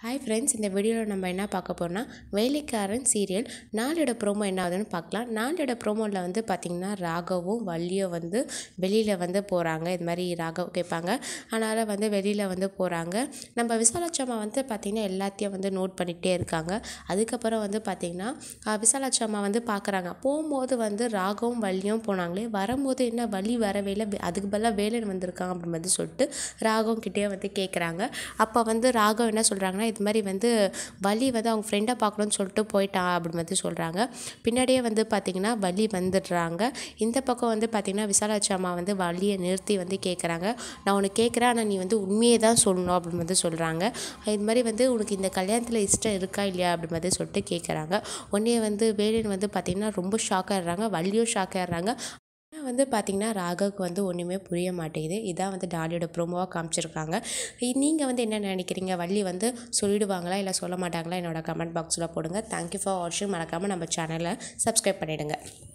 hi friends இந்த வீடியோவில் நம்ம என்ன பார்க்க போகிறோம்னா வேலைக்காரன் சீரியல் நாளோட ப்ரோமோ என்ன ஆகுதுன்னு பார்க்கலாம் நாளோட ப்ரோமோவில் வந்து பார்த்திங்கன்னா ராகவும் வள்ளியும் வந்து வெளியில் வந்து போகிறாங்க இது மாதிரி ராகவ் கேட்பாங்க அதனால் வந்து வெளியில் வந்து போகிறாங்க நம்ம விசாலாட்சம்மா வந்து பார்த்திங்கன்னா எல்லாத்தையும் வந்து நோட் பண்ணிகிட்டே இருக்காங்க அதுக்கப்புறம் வந்து பார்த்திங்கன்னா ஆஹ், விசாலாட்சம்மா வந்து பார்க்குறாங்க போகும்போது வந்து ராகவும் வள்ளியும் போனாங்களே வரும்போது என்ன வள்ளி வரவே இல்லை வே- அதுக்கு பதிலாக வேலன் வந்திருக்காங்க அப்படின்னு வந்து சொல்லிட்டு ராகவும் கிட்டே வந்து கேட்குறாங்க அப்போ வந்து ராகவ் என்ன சொல்கிறாங்கன்னா இது மாதிரி வந்து வலி வந்து அவங்க ஃப்ரெண்டை பார்க்கணும்னு சொல்லிட்டு போயிட்டான் அப்படின்னு வந்து சொல்கிறாங்க பின்னாடியே வந்து பார்த்திங்கன்னா வலி வந்துடுறாங்க இந்த பக்கம் வந்து பார்த்திங்கன்னா விசாலாட்சி அம்மா வந்து வலியை நிறுத்தி வந்து கேட்குறாங்க நான் உனக்கு கேட்குறேன் ஆனால் நீ வந்து உண்மையை தான் சொல்லணும் அப்படின்னு வந்து சொல்கிறாங்க இது மாதிரி வந்து உனக்கு இந்த கல்யாணத்தில் இஷ்டம் இருக்கா இல்லையா அப்படின்னு வந்து சொல்லிட்டு கேட்குறாங்க உடனே வந்து வேலன் வந்து பார்த்திங்கன்னா ரொம்ப ஷாக் ஆயிடுறாங்க வள்ளியும் ஷாக் ஆயிடுறாங்க ஆனால் வந்து பார்த்திங்கன்னா ராகவுக்கு வந்து ஒன்றுமே புரிய மாட்டேங்குது இதான் வந்து டாலியோட ப்ரோமோவாக காமிச்சிருக்காங்க நீங்கள் வந்து என்ன நினைக்கிறீங்க வள்ளி வந்து சொல்லிடுவாங்களா இல்லை சொல்ல மாட்டாங்களா என்னோட கமெண்ட் பாக்ஸில் போடுங்க தேங்க்யூ ஃபார் வாட்சிங் மறக்காமல் நம்ம சேனலை சப்ஸ்கிரைப் பண்ணிவிடுங்க